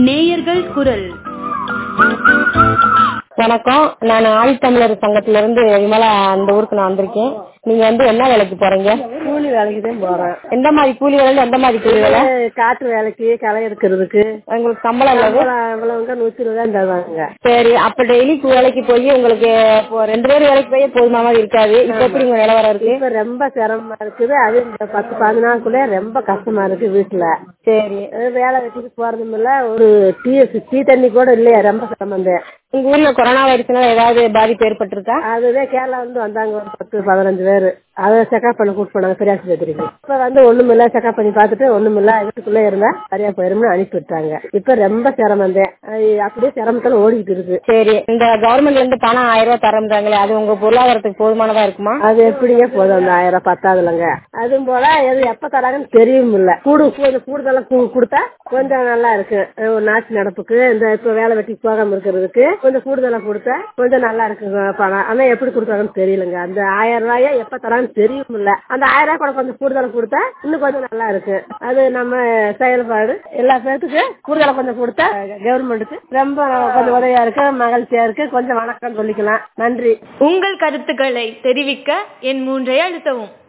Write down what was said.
நேயர்கள் குரல் வணக்கம் நான் ஆழ்த்தமிழர் சங்கத்துல இருந்து விமலா அந்த ஊருக்கு நான் வந்திருக்கேன் நீங்க வந்து என்ன வேலைக்கு போறீங்க கூலி வேலைக்கு தான் போறேன் எந்த மாதிரி கூலி வேலை எந்த மாதிரி கூலி வேலை காட்டு வேலைக்கு களை எடுக்கிறதுக்கு உங்களுக்கு சம்பளம் எவ்வளவு இவ்வளவுங்க நூத்தி இருபது தான் தருவாங்க சரி அப்ப டெய்லி வேலைக்கு போய் உங்களுக்கு இப்போ ரெண்டு பேரும் வேலைக்கு போய் போதுமா மாதிரி இருக்காது இப்ப எப்படி உங்க நிலவரம் இருக்கு இப்ப ரொம்ப சிரமமா இருக்குது அது இந்த பத்து பதினஞ்சு நாளுக்குள்ளே ரொம்ப கஷ்டமா இருக்கு வீட்டுல சரி அது வேலை வெட்டிக்கு போறதும் இல்ல ஒரு டீ டீ தண்ணி கூட இல்லையா ரொம்ப சிரமம் தான் உங்க ஊர்ல கொரோனா வைரஸ்னால ஏதாவது பாதிப்பு ஏற்பட்டிருக்கா அதுதான் கேரளா வந்து வந்தாங்க ஒரு பத்து பதினஞ்சு பேர் அதை செக்அப் பண்ண கூட்டு போனாங்க பெரியாஸ்பத்திரிக்கு இப்ப வந்து ஒண்ணுமில்ல செக்அப் பண்ணி பார்த்துட்டு ஒண்ணுமில்ல வீட்டுக்குள்ளே இருந்தா சரியா போயிரும்னு அனுப்பி விட்டாங்க இப்ப ரொம்ப சிரமம் தான் அது அப்படியே சிரமத்துல ஓடிக்கிட்டு இருக்கு சரி இந்த கவர்மெண்ட்ல இருந்து பணம் ஆயிரம் ரூபாய் தரம்ன்றாங்களே அது உங்க பொருளாதாரத்துக்கு போதுமானதா இருக்குமா அது எப்படிங்க போதும் அந்த ஆயிரம் பத்தாதுலங்க அதுவும் போல எது எப்ப தராங்கன்னு தெரியும் இல்ல கூடு கொஞ்சம் கூடுதலா கூ- கொடுத்தா கொஞ்சம் நல்லா இருக்கு அஹ் ஒரு நாச்சு நடப்புக்கு இந்த இப்ப வேலை வெட்டி போகாம இருக்கிறதுக்கு கொஞ்சம் கூடுதலா கொடுத்தா கொஞ்சம் நல்லா இருக்குங்க பணம் ஆனா எப்படி கொடுத்தாங்கன்னு தெரியலங்க அந்த ஆயிரம் ரூபாய எப்ப தராங்கன்னு தெரியும் இல்ல அந்த ஆயிரம் ரூபாய் கூட கொஞ்சம் கூடுதலா கொடுத்தா இன்னும் கொஞ்சம் நல்லா இருக்கு அது நம்ம செயல்பாடு எல்லா பேர்த்துக்கு கூடுதலா கொஞ்சம் கொடுத்தா கவர்மெண்ட்டுக்கு ரொம்ப கொஞ்சம் உதவியா இருக்கு மகிழ்ச்சியா இருக்கு கொஞ்சம் வணக்கம் சொல்லிக்கலாம் நன்றி உங்கள் கருத்துக்களை தெரிவிக்க என் மூன்றை அழுத்தவும்